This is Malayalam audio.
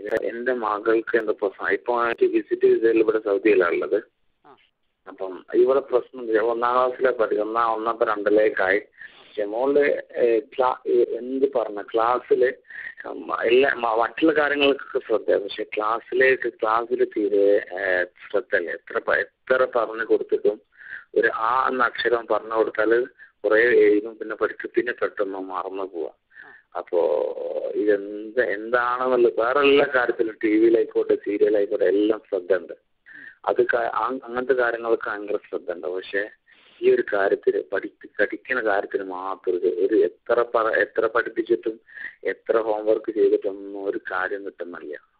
എൻ്റെ മകൾക്ക് എന്താ പ്രശ്നം ഇപ്പോൾ എനിക്ക് വിസിറ്റ് ചെയ്തതിൽ ഇവിടെ സൗദിയിലാണ് ഉള്ളത് ആ. അപ്പം ഇവിടെ പ്രശ്നം എന്താ വെച്ചാൽ ഒന്നാം ക്ലാസ്സിലെ പഠിക്കും ഒന്നാം ഒന്നത്തെ രണ്ടിലേക്കായി പക്ഷെ മോള് ഏഹ്, ക്ലാ ഏഹ്, എന്ത് പറഞ്ഞ ക്ലാസ്സിൽ എല്ലാ മ- മറ്റുള്ള കാര്യങ്ങൾക്കൊക്കെ ശ്രദ്ധ പക്ഷെ ക്ലാസ്സിലേക്ക് ക്ലാസ്സിൽ തീരെ ഏഹ്, ശ്രദ്ധയില്ല എത്ര പ- എത്ര പറഞ്ഞു കൊടുത്തിട്ടും ഒരു ആ എന്ന അക്ഷരം പറഞ്ഞു കൊടുത്താൽ കുറേ എഴുതും പിന്നെ പഠിച്ച് പിന്നെ പെട്ടെന്ന് മറന്നു പോവാ അപ്പോ ഇതെന്ത് എന്താണെന്നുള്ള വേറെ എല്ലാ കാര്യത്തിലും ടി വിയിലായിക്കോട്ടെ സീരിയലായിക്കോട്ടെ എല്ലാം ശ്രദ്ധ ഉണ്ട് അത് ക- ആ- അങ്ങനത്തെ കാര്യങ്ങൾക്ക് ഭയങ്കര ശ്രദ്ധ ഉണ്ട് പക്ഷെ ഈ ഒരു കാര്യത്തിൽ പഠി പഠിക്കുന്ന കാര്യത്തിൽ മാത്രം ഒരു ഒരു എത്ര പറ എത്ര പഠിപ്പിച്ചിട്ടും എത്ര ഹോംവർക്ക് ചെയ്തിട്ടൊന്നും ഒരു കാര്യം കിട്ടുന്നില്ല